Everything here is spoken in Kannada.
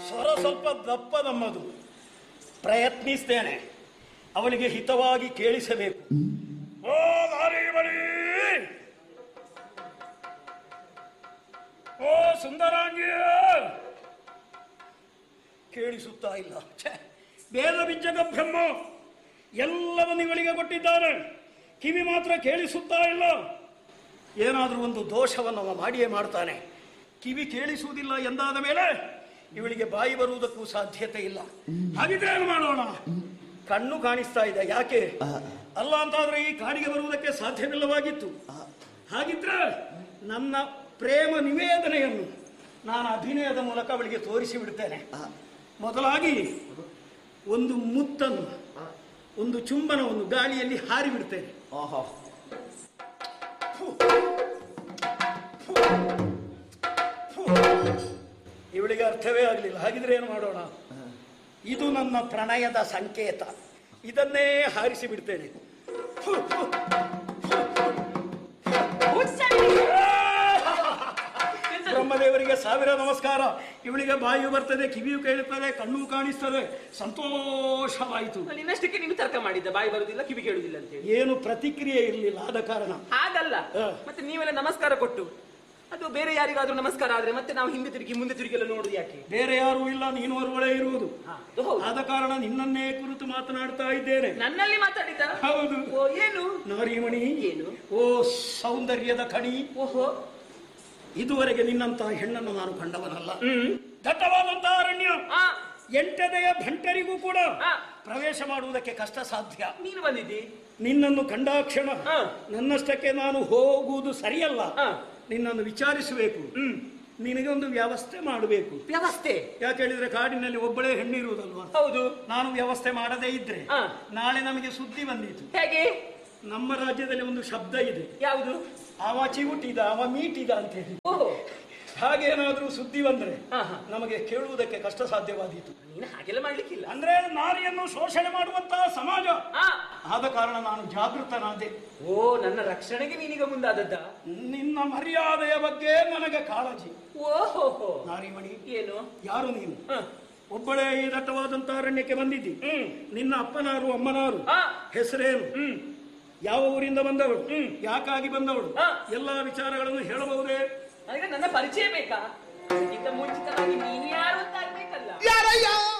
ಸ್ವರ ಸ್ವಲ್ಪ ದಪ್ಪ ನಮ್ಮದು ಪ್ರಯತ್ನಿಸ್ತೇನೆ ಅವಳಿಗೆ ಹಿತವಾಗಿ ಕೇಳಿಸಬೇಕು ಓ ದಾರಿ ಬಳಿ ಓ ಸುಂದರಾಂಗಿ ಕೇಳಿಸುತ್ತಾ ಇಲ್ಲ ಛೆ, ವೇದ ಬಿಜ್ಜಗ ಬ್ರಹ್ಮ ಎಲ್ಲವನ್ನು ಇವಳಿಗೆ ಕೊಟ್ಟಿದ್ದಾನೆ ಕಿವಿ ಮಾತ್ರ ಕೇಳಿಸುತ್ತಾ ಇಲ್ಲ ಏನಾದರೂ ಒಂದು ದೋಷವನ್ನು ಅವ ಮಾಡಿಯೇ ಮಾಡ್ತಾನೆ ಕಿವಿ ಕೇಳಿಸುವುದಿಲ್ಲ ಎಂದಾದ ಮೇಲೆ ಇವಳಿಗೆ ಬಾಯಿ ಬರುವುದಕ್ಕೂ ಸಾಧ್ಯತೆ ಇಲ್ಲ ಹಾಗಿದ್ರೆ ಏನು ಮಾಡೋಣ ಕಣ್ಣು ಕಾಣಿಸ್ತಾ ಇದೆ ಯಾಕೆ ಅಲ್ಲ ಅಂತಾದ್ರೆ ಈ ಕಾಡಿಗೆ ಬರುವುದಕ್ಕೆ ಸಾಧ್ಯವಿಲ್ಲವಾಗಿತ್ತು ಹಾಗಿದ್ರೆ ನನ್ನ ಪ್ರೇಮ ನಿವೇದನೆಯನ್ನು ನಾನು ಅಭಿನಯದ ಮೂಲಕ ಅವಳಿಗೆ ತೋರಿಸಿ ಬಿಡ್ತೇನೆ ಮೊದಲಾಗಿ ಒಂದು ಮುತ್ತನ್ನು ಒಂದು ಚುಂಬನವನ್ನು ಗಾಳಿಯಲ್ಲಿ ಹಾರಿ ಬಿಡ್ತೇನೆ ಆಹಾ ಇವಳಿಗೆ ಅರ್ಥವೇ ಆಗಲಿಲ್ಲ ಹಾಗಿದ್ರೆ ಏನು ಮಾಡೋಣ ಇದು ನನ್ನ ಪ್ರಣಯದ ಸಂಕೇತ ಇದನ್ನೇ ಹಾರಿಸಿ ಬಿಡ್ತೇನೆ ಫು, ಫು. ಬ್ರಹ್ಮದೇವರಿಗೆ ಸಾವಿರ ನಮಸ್ಕಾರ ಇವಳಿಗೆ ಬಾಯು ಬರ್ತದೆ ಕಿವಿಯು ಕೇಳುತ್ತದೆ ಕಣ್ಣು ಕಾಣಿಸ್ತದೆ ಸಂತೋಷವಾಯಿತು ನಿನ್ನಷ್ಟಕ್ಕೆ ನೀನು ತರ್ಕ ಮಾಡಿದ್ದ ಬಾಯಿ ಬರುದಿಲ್ಲ ಕಿವಿ ಕೇಳುದಿಲ್ಲ ಅಂತ ಹೇಳಿ ಏನು ಪ್ರತಿಕ್ರಿಯೆ ಇರಲಿಲ್ಲ ಆದ ಕಾರಣ ಹಾಗಲ್ಲ ಹ. ಮತ್ತೆ ನೀವೆಲ್ಲ ನಮಸ್ಕಾರ ಕೊಟ್ಟು ಅದು ಬೇರೆ ಯಾರಿಗಾದ್ರೂ ನಮಸ್ಕಾರ ಆದ್ರೆ ಮತ್ತೆ ನಾವು ಹಿಂದೆ ತಿರುಗಿ ಮುಂದೆ ತಿರುಗಿ ಎಲ್ಲ ನೋಡುದು ಯಾಕೆ ಬೇರೆ ಯಾರೂ ಇಲ್ಲ ನೀನು ಹೊರಗಡೆ ಇರುವುದು ಹಾ, ಅದು ಹೌದು. ಆದ ಕಾರಣ ನಿನ್ನನ್ನೇ ಕುರಿತು ಮಾತನಾಡ್ತಾ ಇದ್ದೇನೆ ನನ್ನಲ್ಲಿ ಮಾತಾಡಿದ್ದ ಹೌದು. ಓ ಏನು ನಾರಿಮಣಿ ಏನು? ಓ ಸೌಂದರ್ಯದ ಕಣಿ ಓಹೋ ಇದುವರೆಗೆ ನಿನ್ನಂತಹ ಹೆಣ್ಣನ್ನು ನಾನು ಕಂಡವನಲ್ಲ ಹ್ಮ್ ದಟ್ಟವಾದಂತಹ ಅರಣ್ಯ ಆ ಎಂಟನೆಯ ಭಂಟರಿಗೂ ಕೂಡ ಆ, ಪ್ರವೇಶ ಮಾಡುವುದಕ್ಕೆ ಕಷ್ಟ ಸಾಧ್ಯ ನೀನು ಬಂದಿದ್ದಿ ನಿನ್ನನ್ನು ಕಂಡಾಕ್ಷಣ ಹಾ. ನನ್ನಷ್ಟಕ್ಕೆ ನಾನು ಹೋಗುವುದು ಸರಿಯಲ್ಲ ಹಾ. ನಿನ್ನನ್ನು ವಿಚಾರಿಸಬೇಕು ಹ್ಮ್ ನಿನಗೆ ಒಂದು ವ್ಯವಸ್ಥೆ ಮಾಡಬೇಕು ವ್ಯವಸ್ಥೆ ಯಾಕೆ ಹೇಳಿದ್ರೆ ಕಾಡಿನಲ್ಲಿ ಒಬ್ಬಳೇ ಹೆಣ್ಣಿರುವುದಲ್ವಾ ಹೌದು ನಾನು ವ್ಯವಸ್ಥೆ ಮಾಡದೇ ಇದ್ರೆ ಹಾ. ನಾಳೆ ನಮಗೆ ಸುದ್ದಿ ಬಂದಿತು ಹೇಗೆ ನಮ್ಮ ರಾಜ್ಯದಲ್ಲಿ ಒಂದು ಶಬ್ದ ಇದೆ ಯಾವುದು ಅವ ಚಿವುಟಿದ ಅವ ಮೀಟಿದ ಅಂತ ಹೇಳಿ ಓಹೋ ಹಾಗೇನಾದ್ರೂ ಸುದ್ದಿ ಬಂದ್ರೆ ಹಾ, ಹಾ. ನಮಗೆ ಕೇಳುವುದಕ್ಕೆ ಕಷ್ಟ ಸಾಧ್ಯವಾದೀತು ನೀನು ಹಾಗೆಲ್ಲ ಮಾಡ್ಲಿಕ್ಕಿಲ್ಲ ಅಂದ್ರೆ ನಾರಿಯನ್ನು ಶೋಷಣೆ ಮಾಡುವಂತಹ ಸಮಾಜ ಆ ಆದ ಕಾರಣ ನಾನು ಜಾಗೃತನಾದೆ ಓ ನನ್ನ ರಕ್ಷಣೆಗೆ ನೀನೀಗ ಮುಂದಾದದ್ದ ನಿನ್ನ ಮರ್ಯಾದೆಯ ಬಗ್ಗೆ ನನಗೆ ಕಾಳಜಿ ಓಹೋ ನಾರಿಮಣಿ ಏನು ಯಾರು ನೀನು ಹ. ಒಬ್ಬಳೇ ಈ ದಟ್ಟವಾದಂತಹ ಅರಣ್ಯಕ್ಕೆ ಬಂದಿದ್ದಿ ಹ್ಮ್ ನಿನ್ನ ಅಪ್ಪನಾರು ಅಮ್ಮನಾರು ಆ ಹೆಸರೇನು ಹ್ಮ್ ಯಾವ ಊರಿಂದ ಬಂದವಳು ಯಾಕಾಗಿ ಬಂದವಳು ಹಾ. ಎಲ್ಲಾ ವಿಚಾರಗಳನ್ನು ಹೇಳಬಹುದೇ ನನಗೆ ನನ್ನ ಪರಿಚಯ ಬೇಕಾ ಅದಕ್ಕಿಂತ ಮುಂಚಿತವಾಗಿ ನೀನು ಯಾರು ಅಂತ ಆಗ್ಬೇಕಲ್ಲ ಯಾರಯ್ಯ